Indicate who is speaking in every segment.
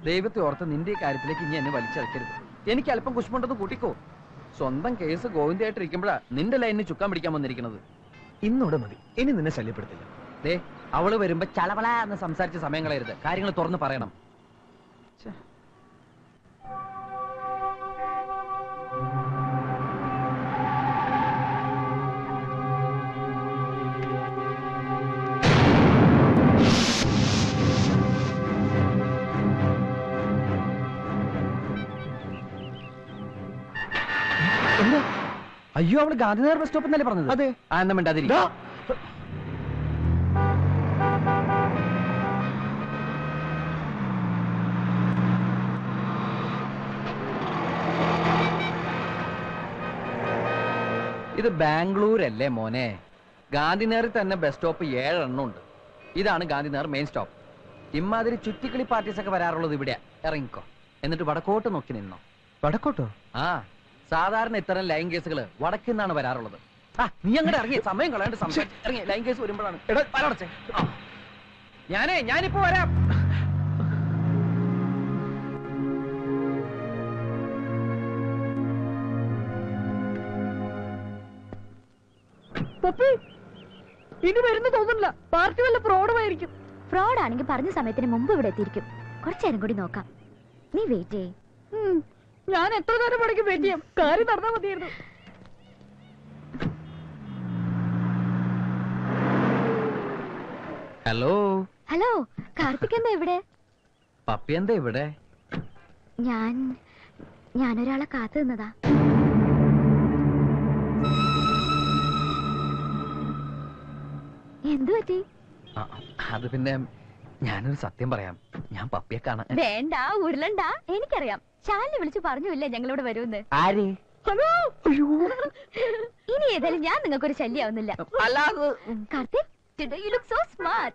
Speaker 1: ദൈവത്തെ ഓർത്ത് നിന്റെ ഈ കാര്യത്തിലേക്ക് ഇനി എന്നെ വലിച്ചടക്കരുത് എനിക്ക് അല്പം കുഷ്മുണ്ടെന്ന് കൂട്ടിക്കോ സ്വന്തം കേസ് ഗോവിന്ദയായിട്ടിരിക്കുമ്പോഴാ നിന്റെ ലൈനിന് ചുക്കാൻ പിടിക്കാൻ വന്നിരിക്കുന്നത്
Speaker 2: ഇന്നോടെ മതി ഇനി നിന്നെ ശല്യപ്പെടുത്തില്ല
Speaker 1: ദേ അവള് വരുമ്പോ ചളവള എന്ന് സംസാരിച്ച സമയം കളയരുത് കാര്യങ്ങൾ തുറന്ന് പറയണം ഛെ.
Speaker 2: എന്താ
Speaker 1: അയ്യോ അവള് ഗാന്ധിനഗർ ബസ് സ്റ്റോപ്പ് എന്നല്ലേ പറഞ്ഞത്
Speaker 2: അതെ.
Speaker 1: ആ എന്നാ മിണ്ടാതിരി
Speaker 2: ദാ.
Speaker 1: ഇത് ബാംഗ്ലൂരല്ലേ മോനെ ഗാന്ധിനഗറിൽ തന്നെ ബസ് സ്റ്റോപ്പ് ഏഴെണ്ണം ഉണ്ട് ഇതാണ് ഗാന്ധിനഗർ മെയിൻ സ്റ്റോപ്പ് ഇമാതിരി ചുറ്റിക്കളി പാർട്ടീസ് ഒക്കെ വരാറുള്ളത് ഇവിടെ ഇറങ്ങിക്കോ എന്നിട്ട് വടക്കോട്ട് നോക്കി നിന്നോ
Speaker 2: വടക്കോട്ടോ
Speaker 1: ആ സാധാരണ ഇത്തരം ലൈൻ കേസുകൾ വടക്കിൽ നിന്നാണ് വരാറുള്ളത് ആ നീ അങ്ങോട്ട് ഇറങ്ങി സമയം കളയാണ്ട് സംസാരിച്ച് ഇറങ്ങി ലൈൻ കേസ് വരുമ്പോഴാണ്
Speaker 2: എടാ
Speaker 1: പലടച്ചേ ഞാനേ ഞാനിപ്പോ വരാം
Speaker 3: ഇനി വരുന്നു തോന്നുന്നില്ല പാർട്ടി വല്ല ഫ്രോഡുമായിരിക്കും
Speaker 4: ഫ്രോഡ് ആണെങ്കിൽ പറഞ്ഞ സമയത്തിന് മുമ്പ് ഇവിടെ എത്തിയിരിക്കും കുറച്ചേരം കൂടി നോക്കാം നീ വെയിറ്റ് ചെയ്യ്
Speaker 3: ഉം. ഞാൻ എത്ര നേരം പണിക്ക് വെയിറ്റ് ചെയ്യാം കാര്യം നടന്നാ മതിയായിരുന്നു
Speaker 1: ഹലോ
Speaker 4: ഹലോ കാർത്തിക് എന്താ ഇവിടെ
Speaker 1: പപ്പി എന്താ ഇവിടെ
Speaker 4: ഞാൻ ഞാനൊരാളെ കാത്തു നിന്നതാ എന്തു പറ്റി
Speaker 1: ആ, അത് പിന്നെ ഞാനൊരു സത്യം പറയാം ഞാൻ പപ്പിയെ കാണാൻ
Speaker 4: വേണ്ട ഉരുളണ്ട എനിക്കറിയാം ശാലിനെ വിളിച്ചു പറഞ്ഞില്ല ഞങ്ങളിവിടെ വരുമെന്ന്
Speaker 1: ആര്
Speaker 3: ഹലോ
Speaker 4: ഇനി ഏതായാലും ഞാൻ നിങ്ങൾക്കൊരു ശല്യാവുന്നില്ല
Speaker 1: അല്ലാതെ
Speaker 4: Karthik today you look so smart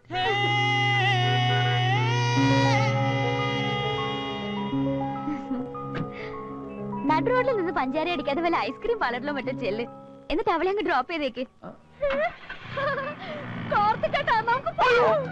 Speaker 4: നടു റോഡിൽ നിന്ന് പഞ്ചാര അടിക്കാതെ വല്ല ഐസ്ക്രീം പാർലറിലോ മറ്റോ ചെല്ല് എന്നിട്ട് അവളെ അങ്ങ് ഡ്രോപ്പ് ചെയ്തേക്ക് കാർത്തികേട്ടാ നമുക്ക് പോകാം.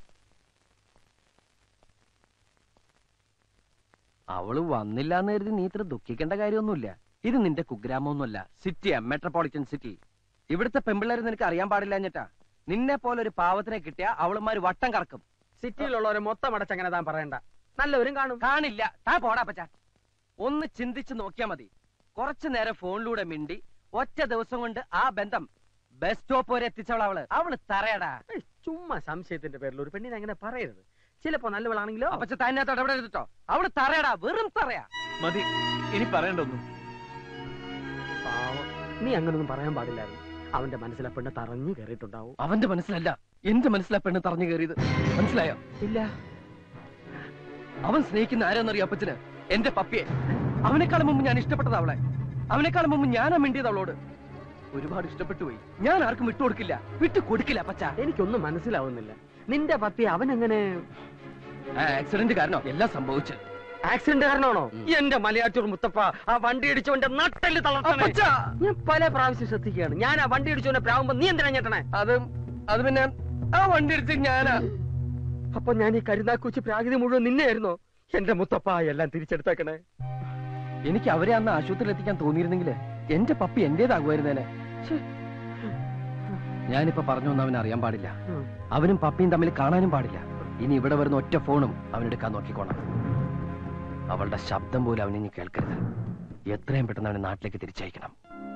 Speaker 1: അവള് വന്നില്ല എന്ന് കരുതി നീ ഇത്ര ദുഃഖിക്കേണ്ട കാര്യമൊന്നുമില്ല ഇത് നിന്റെ കുഗ്രാമമൊന്നുമല്ല സിറ്റിയാ മെട്രോപൊളിറ്റൻ സിറ്റി ഇവിടുത്തെ പെമ്പിള്ളേർ നിനക്ക് അറിയാൻ പാടില്ല എന്നിട്ടാ നിന്നെ പോലെ ഒരു പാവത്തിനെ കിട്ടിയ അവളുമാര് വട്ടം കറക്കും
Speaker 5: സിറ്റിയിലുള്ളവരെ മൊത്തം അടച്ചങ്ങനെ താൻ പറയണ്ട നല്ലവരും കാണും
Speaker 1: കാണില്ല താ പോടാ പച്ച ഒന്ന് ചിന്തിച്ച് നോക്കിയാ മതി കുറച്ചു നേരം ഫോണിലൂടെ മിണ്ടി ഒറ്റ ദിവസം കൊണ്ട് ആ ബന്ധം ബസ് സ്റ്റോപ്പ് വരെ എത്തിച്ചവൾ അവള് അവള് തറയടാ
Speaker 5: ഏയ്, ചുമ്മാ സംശയത്തിന്റെ പേരിൽ ഒരു പെണ്ണിനെ അങ്ങനെ പറയരുത് ചിലപ്പോ നല്ലവളാണെങ്കിലോ
Speaker 1: അപ്പച്ച തന്നെ ഇടപെടരുതോ അവള് തറയടാ വെറും തറയാ
Speaker 2: മതി ഇനി പറയണ്ടൊന്നും
Speaker 5: പാവം. നീ അങ്ങനൊന്നും പറയാൻ പാടില്ലായിരുന്നു അവന്റെ മനസ്സിലെ പെണ്ണ് തറഞ്ഞു കയറിയിട്ടുണ്ടാവും
Speaker 1: അവന്റെ മനസ്സിലല്ല എന്റെ മനസ്സിലാ പെണ്ണ് തറഞ്ഞു കയറിയത് മനസ്സിലായോ
Speaker 5: ഇല്ല
Speaker 1: അവൻ സ്നേഹിക്കുന്ന ആരാന്നറിയോ അപ്പച്ചന് എന്റെ പപ്പിയെ അവനെക്കാളും മുമ്പ് ഞാൻ ഇഷ്ടപ്പെട്ടത് അവളെ അവനെക്കാളും മുമ്പ് ഞാനാ മിണ്ടിയത് അവളോട് ഒരുപാട് ഇഷ്ടപ്പെട്ടു പോയി ഞാൻ ആർക്കും വിട്ടുകൊടുക്കില്ല വിട്ടു കൊടുക്കില്ല അപ്പച്ച
Speaker 5: എനിക്കൊന്നും മനസ്സിലാവുന്നില്ല നിന്റെ പപ്പി അവൻ എങ്ങനെ
Speaker 1: ആക്സിഡന്റ് കാരണം എല്ലാം സംഭവിച്ചു
Speaker 5: ആക്സിഡന്റ് കാരണമാണോ
Speaker 1: ഉം.
Speaker 5: എന്റെ മലയാറ്റൂർ മുത്തപ്പ ആ വണ്ടി ഇടിച്ചവന്റെ നട്ടല് തളർത്തണേ
Speaker 1: അപ്പച്ചാ!
Speaker 5: ഞാൻ പല പ്രാവശ്യം ശ്രദ്ധിക്കുകയാണ് ഞാൻ ആ വണ്ടി ഇടിച്ചവന്റെ പ്രാവുമ്പോ നീ എന്തിനാ ഞെട്ടണേ
Speaker 1: അത് അത് പിന്നെ ആ വണ്ടി ഇടിച്ച് ഞാനാ
Speaker 5: അപ്പൊ ഞാൻ ഈ കരുനാക്കൂച്ചി പ്രാകൃതി മുഴുവൻ നിന്നെയായിരുന്നോ എന്റെ മുത്തപ്പ എല്ലാം തിരിച്ചെടുത്തേക്കണേ
Speaker 1: എനിക്ക് അവരെ അന്ന് ആശുപത്രിയിൽ എത്തിക്കാൻ തോന്നിയിരുന്നെങ്കിൽ എന്റെ പപ്പി എന്റേതാകുമായിരുന്നേനെ ഛെ. ഞാനിപ്പോ പറഞ്ഞു വന്ന അവൻ അറിയാൻ പാടില്ല
Speaker 5: ഉം.
Speaker 1: അവനും പപ്പിയും തമ്മിൽ കാണാനും പാടില്ല ഇനി ഇവിടെ വരുന്ന ഒറ്റ ഫോണും അവനെടുക്കാൻ നോക്കിക്കോണം അവളുടെ ശബ്ദം പോലും അവനിനി കേൾക്കരുത് എത്രയും പെട്ടെന്ന് അവനെ നാട്ടിലേക്ക് തിരിച്ചയക്കണം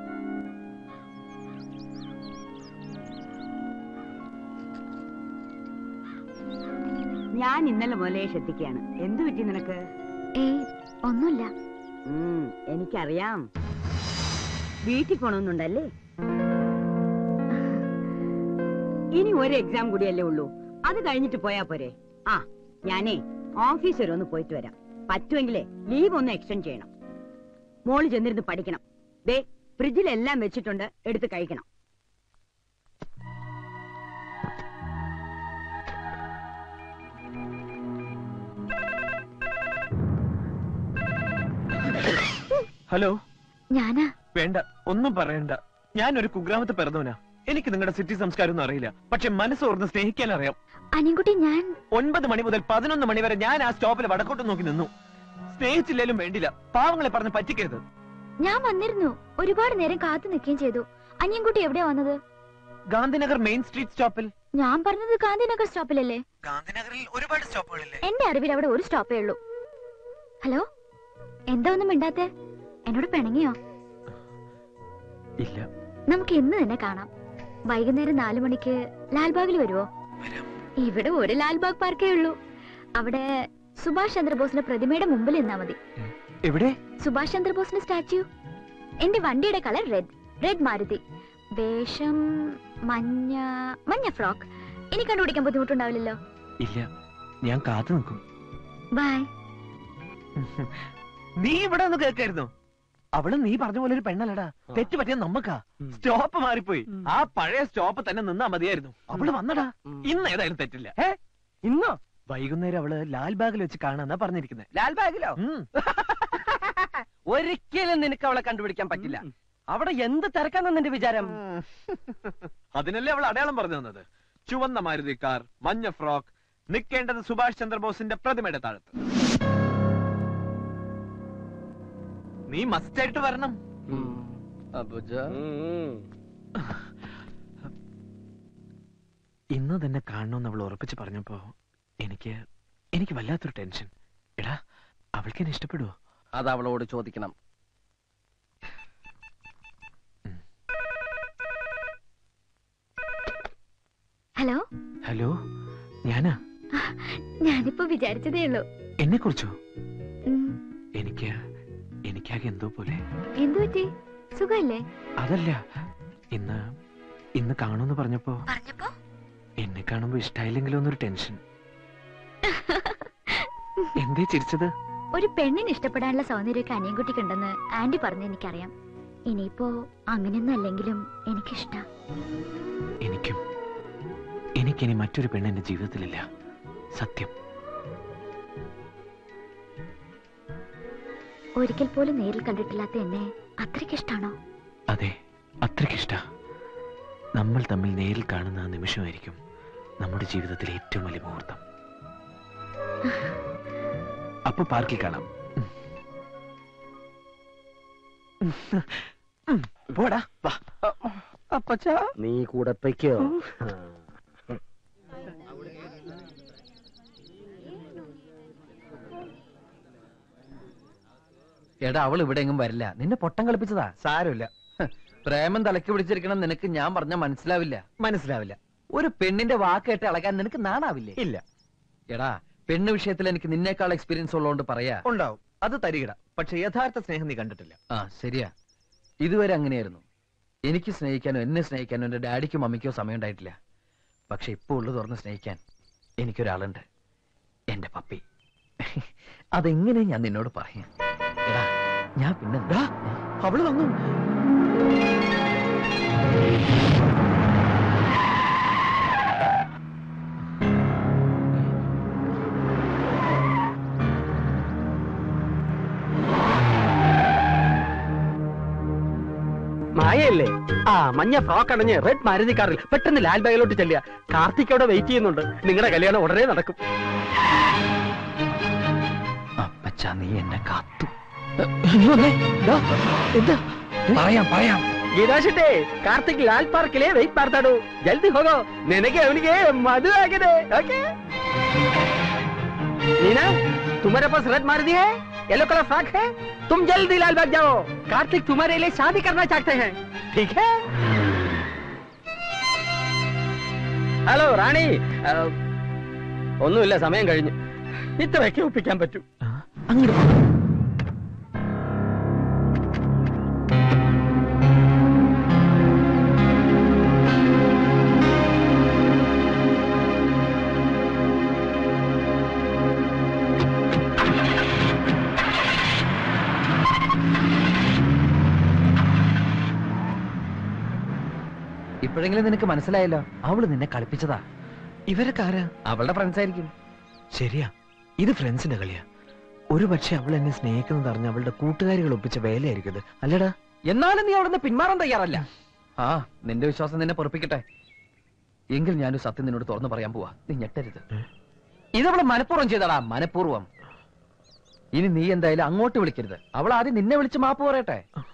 Speaker 6: ഞാൻ ഇന്നലെ മുതലേ ശ്രദ്ധിക്കുകയാണ് എന്തു പറ്റി നിനക്ക്
Speaker 4: ഏയ് ഒന്നുമില്ല
Speaker 6: ഉം, എനിക്കറിയാം വീട്ടിൽ പോണമെന്നുണ്ടല്ലേ ഇനി ഒരു എക്സാം കൂടിയല്ലേ ഉള്ളൂ അത് കഴിഞ്ഞിട്ട് പോയാ പോരെ ആ ഞാനേ ഓഫീസ് വരെ ഒന്ന് പോയിട്ട് വരാം പറ്റുമെങ്കിലേ ലീവ് ഒന്ന് എക്സ്റ്റെൻഡ് ചെയ്യണം മോള് ചെന്നിരുന്ന് പഠിക്കണം ദേ ഫ്രിഡ്ജിലെല്ലാം വെച്ചിട്ടുണ്ട് എടുത്ത് കഴിക്കണം
Speaker 2: ഹലോ
Speaker 4: ഞാനാ
Speaker 2: വേണ്ട ഒന്നും പറയണ്ട ഞാൻ ഒരു കുഗ്രാമത്തിൽ പിറന്നവനാ എനിക്ക് നിങ്ങളുടെ സിറ്റി സംസ്കാരം ഒന്നും അറിയില്ല പക്ഷെ മനസ്സോർന്ന് സ്നേഹിക്കാൻ അറിയാം
Speaker 4: അനിയൻകുട്ടി ഞാൻ
Speaker 2: ഒൻപത് മണി മുതൽ പതിനൊന്ന് മണി വരെ ഞാൻ ആ സ്റ്റോപ്പിൽ വടക്കോട്ട് നോക്കി നിന്നു സ്നേഹിച്ചില്ലേലും വേണ്ടില്ല പാവങ്ങളെ പറഞ്ഞ് പറ്റിക്കരുത്
Speaker 4: ഞാൻ വന്നിരുന്നു ഒരുപാട് നേരം കാത്തു നിൽക്കുകയും ചെയ്തു അനിയൻകുട്ടി എവിടെയാ വന്നത്
Speaker 2: ഗാന്ധിനഗർ മെയിൻ സ്ട്രീറ്റ് സ്റ്റോപ്പിൽ
Speaker 4: ഞാൻ പറഞ്ഞത് ഗാന്ധിനഗർ സ്റ്റോപ്പിലല്ലേ
Speaker 2: ഗാന്ധിനഗറിൽ ഒരുപാട് സ്റ്റോപ്പുകളില്ലേ
Speaker 4: എന്റെ അറിവിൽ അവിടെ ഒരു സ്റ്റോപ്പേ ഉള്ളൂ ഹലോ എന്താ ഒന്നും മിണ്ടാത്തെ എന്നോട് പിണങ്ങിയോ
Speaker 2: ഇല്ല
Speaker 4: നമുക്ക് ഇന്ന് തന്നെ കാണാം വൈകുന്നേരം നാലു മണിക്ക് ലാൽബാഗിൽ വരുവോ ഇവിടെ ഒരു ലാൽബാഗ് പാർക്കേ ഉള്ളൂ അവിടെ സുഭാഷ് ചന്ദ്രബോസിന്റെ പ്രതിമയുടെ മുമ്പിൽ നിന്നാ മതി
Speaker 2: എവിടെ
Speaker 4: സുഭാഷ് ചന്ദ്രബോസിന്റെ സ്റ്റാച്യു എന്റെ വണ്ടിയുടെ കളർ റെഡ് റെഡ് മാരുതി വേഷം മഞ്ഞ മഞ്ഞ ഫ്രോക്ക് ഇനി കണ്ടുപിടിക്കാൻ ബുദ്ധിമുട്ടുണ്ടാവില്ലല്ലോ
Speaker 2: ഇല്ല ഞാൻ കാത്തു നിൽക്കും
Speaker 4: ബൈ
Speaker 2: നീ ഇവിടെ ഒന്ന് കേൾക്കായിരുന്നു അവള് നീ പറഞ്ഞ പോലെ ഒരു പെണ്ണല്ലടാ തെറ്റ് പറ്റിയ നമ്മക്കാ സ്റ്റോപ്പ് മാറിപ്പോയി ആ പഴയ സ്റ്റോപ്പ് തന്നെ നിന്നാ മതിയായിരുന്നു അവള് വന്നടാ ഇന്ന് ഏതായാലും തെറ്റില്ല
Speaker 1: ഇന്നോ
Speaker 2: വൈകുന്നേരം അവള് ലാൽബാഗിൽ വെച്ച് കാണാന്നാ പറഞ്ഞിരിക്കുന്നത്
Speaker 1: ലാൽ ബാഗിലോ ഒരിക്കലും നിനക്ക് അവളെ കണ്ടുപിടിക്കാൻ പറ്റില്ല അവിടെ എന്ത് തിരക്കാന്നാ നിന്റെ വിചാരം
Speaker 2: അതിനല്ലേ അവൾ അടയാളം പറഞ്ഞു തന്നത് ചുവന്ന മാരുതി കാർ മഞ്ഞ ഫ്രോക്ക് നിൽക്കേണ്ടത് സുഭാഷ് ചന്ദ്രബോസിന്റെ പ്രതിമയുടെ താഴത്ത് നീ മസ്റ്റായിട്ട് വരണം
Speaker 1: അബുജ
Speaker 2: ഇന്ന് തന്നെ കാണണമെന്ന് അവൾ ഉറപ്പിച്ച് പറഞ്ഞപ്പോ എനിക്ക് എനിക്ക് വല്ലാത്തൊരു ടെൻഷൻ എടാ അവൾക്ക് എന്നെ ഇഷ്ടപ്പെടുവോ
Speaker 1: അത് അവളോട് ചോദിക്കണം
Speaker 4: ഹലോ
Speaker 2: ഹലോ ഞാനാ
Speaker 4: ഞാനിപ്പോ വിചാരിച്ചതേ ഉള്ളൂ
Speaker 2: എന്നെ കുറിച്ചോ
Speaker 4: ഉം,
Speaker 2: എനിക്ക് എനിക്കാകെ എന്തോ പോലെ
Speaker 4: എന്തു പറ്റി സുഖല്ലേ
Speaker 2: അതല്ല ഇന്ന് ഇന്ന് കാണുമെന്ന് പറഞ്ഞപ്പോ
Speaker 4: പറഞ്ഞപ്പോ
Speaker 2: എന്നെ കാണുമ്പോ ഇഷ്ടായില്ലെങ്കിലോ എന്നൊരു ടെൻഷൻ എന്തേ ചിരിച്ചത്
Speaker 4: ഒരു പെണ്ണിന് ഇഷ്ടപ്പെടാനുള്ള സൗന്ദര്യമൊക്കെ അനിയൻകുട്ടിക്കുണ്ടെന്ന് ആന്റി പറഞ്ഞ് എനിക്കറിയാം ഇനിയിപ്പോ അങ്ങനെയൊന്നും അല്ലെങ്കിലും എനിക്കിഷ്ട
Speaker 2: എനിക്കും എനിക്കിനി മറ്റൊരു പെണ്ണ് എന്റെ ജീവിതത്തിലില്ല സത്യം
Speaker 4: ഒരിക്കൽ പോലും നേരിൽ കണ്ടിട്ടില്ലാത്ത എന്നെ അത്രയ്ക്ക് ഇഷ്ടാണോ
Speaker 2: അതെ അത്രയ്ക്കിഷ്ട നമ്മൾ തമ്മിൽ നേരിൽ കാണുന്ന ആ നിമിഷമായിരിക്കും നമ്മുടെ ജീവിതത്തിലെ ഏറ്റവും വലിയ മുഹൂർത്തം അപ്പൊ പാർക്കിൽ കാണാം ഉം. ഉം. പോടാ വാ
Speaker 1: അപ്പച്ച
Speaker 5: നീ കൂടെ പൊയ്ക്കോ
Speaker 1: എടാ അവൾ ഇവിടെ എങ്ങും വരില്ല നിന്നെ പൊട്ടം കളിപ്പിച്ചതാ
Speaker 2: സാരമില്ല
Speaker 1: പ്രേമം തലക്ക് പിടിച്ചിരിക്കണം നിനക്ക് ഞാൻ പറഞ്ഞ മനസ്സിലാവില്ല
Speaker 2: മനസ്സിലാവില്ല
Speaker 1: ഒരു പെണ്ണിന്റെ വാക്ക് കേട്ട് ഇളകാൻ നിനക്ക് നാണാവില്ലേ
Speaker 2: ഇല്ല
Speaker 1: എടാ പെണ്ണ് വിഷയത്തിൽ എനിക്ക് നിന്നേക്കാൾ എക്സ്പീരിയൻസ് ഉള്ളതുകൊണ്ട് പറയാ
Speaker 2: ഉണ്ടാവും അത് തരികിട പക്ഷെ യഥാർത്ഥ സ്നേഹം നീ കണ്ടിട്ടില്ല
Speaker 1: ആ ശരിയാ ഇതുവരെ അങ്ങനെയായിരുന്നു എനിക്ക് സ്നേഹിക്കാനോ എന്നെ സ്നേഹിക്കാനോ എന്റെ ഡാഡിക്കോ മമ്മിക്കോ സമയം ഉണ്ടായിട്ടില്ല പക്ഷെ ഇപ്പൊ ഉള്ളു തുറന്ന് സ്നേഹിക്കാൻ എനിക്കൊരാളുണ്ട് എന്റെ പപ്പി അതെങ്ങനെ ഞാൻ നിന്നോട് പറയാം എടാ ഞാൻ പിന്നെ
Speaker 2: ഡാ, അവള് വന്നു
Speaker 5: മായയല്ലേ ആ മഞ്ഞ ഫ്രോക്ക് അണഞ്ഞ് റെഡ് മാരുതി കാറിൽ പെട്ടെന്ന് ലാൽ ബാഗിലോട്ട് ചെല്ലുക കാർത്തിക് അവിടെ വെയിറ്റ് ചെയ്യുന്നുണ്ട് നിങ്ങളുടെ കല്യാണം ഉടനെ നടക്കും
Speaker 1: അപ്പച്ച നീ എന്നെ കാത്തു
Speaker 5: എന്താ
Speaker 1: പറയാം പറയാം
Speaker 5: ಗೀತಾಶೆಟ್ಟಿ ಕಾರ್ತಿಕ್ ಲಾಲ್ ಪಾರ್ಕ್ ಲೇ ವೆಯ್ಟ್ ಮಾಡ್ತಾಡು ಜಲ್ದಿ ಹೋಗೋ ನಿನಗೆ ಅವನಿಗೆ ಮದುವೆ ಆಗಿದೆ ಓಕೆ नीना तुम्हारे पास रेड मार दी है येलो कलर फ्रॉक है तुम जल्दी लाल बाग जाओ कार्तिक तुम्हारे लिए शादी करना चाहते हैं ठीक है ഹലോ റാണി ആ, ഒന്നുമില്ല സമയം കഴിഞ്ഞു ഇത്രയൊക്കെ ഒപ്പിക്കാൻ പറ്റൂ
Speaker 2: അങ്ങോട്ട്
Speaker 1: ഇപ്പോഴെങ്കിലും നിനക്ക് മനസ്സിലായല്ലോ അവള് നിന്നെ കളിപ്പിച്ചതാ
Speaker 2: ഇവരൊക്കെ ആരാ
Speaker 1: അവളുടെ ഫ്രണ്ട്സ് ആയിരിക്കും
Speaker 2: ശരിയാ ഇത് ഫ്രണ്ട്സിന്റെ കളിയാ ഒരു പക്ഷെ അവൾ എന്നെ സ്നേഹിക്കുന്നത് അറിഞ്ഞ അവളുടെ കൂട്ടുകാരികൾ ഒപ്പിച്ച വേലയായിരിക്കും ഇത് അല്ലടാ
Speaker 1: എന്നാലും നീ അവിടുന്ന് പിന്മാറാൻ തയ്യാറല്ല ആ നിന്റെ വിശ്വാസം നിന്നെ പൊറപ്പിക്കട്ടെ എങ്കിൽ ഞാനൊരു സത്യം നിന്നോട് തുറന്നു പറയാൻ പോവാ നീ ഞെട്ടരുത് ഇതവള് മനഃപൂർവ്വം ചെയ്തടാ മനഃപൂർവ്വം ഇനി നീ എന്തായാലും അങ്ങോട്ട് വിളിക്കരുത് അവൾ ആദ്യം നിന്നെ വിളിച്ച് മാപ്പ് പറയട്ടെ